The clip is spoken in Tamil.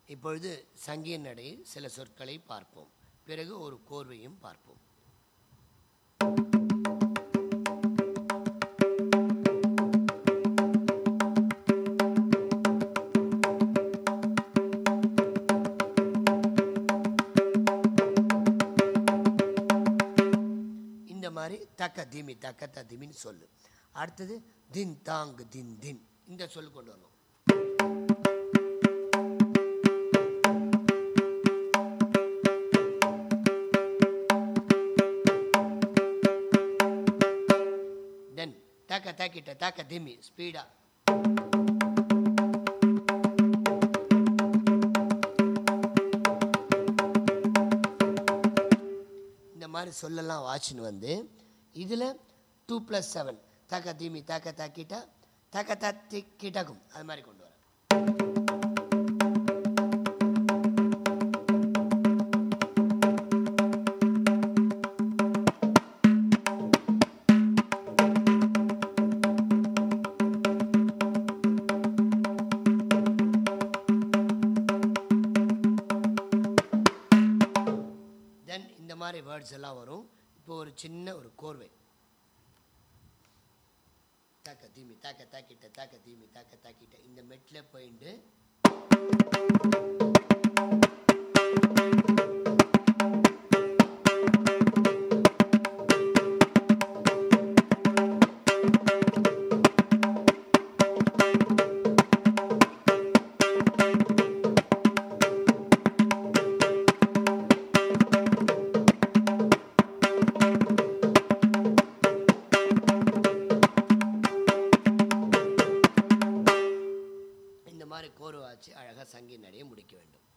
இப்பொழுது சங்கிய நடையில் சில சொற்களை பார்ப்போம் பிறகு ஒரு கோர்வையும் பார்ப்போம் இந்த மாதிரி தக்க திமி தக்க ததிமின்னு சொல்லு அடுத்தது தின் தாங் தின் தின் இந்த சொல் கொண்டு வரணும் தென் தக்க தக்கிட்ட தக்க திமி ஸ்பீடா இந்த மாதிரி சொல்லலாம் வாட்சின்னு வந்து இதில் டூ ப்ளஸ் செவன் தக்க தீமி தக்க தக்கிட்ட தக்க தத்தி கிட்டக்கும் அது மாதிரி கொண்டு வரேன் தென் இந்த மாதிரி வேர்ட்ஸ் எல்லாம் வரும் இப்போ ஒரு சின்ன ஒரு கோர்வை தாக்க தீமி தாக்க தாக்கிட்ட தாக்க தீமி தாக்க தாக்கிட்ட இந்த மெட்டில் போயிட்டு இந்த மாதிரி கோர்வை வச்சு அழகாக சங்கி நடையை முடிக்க வேண்டும்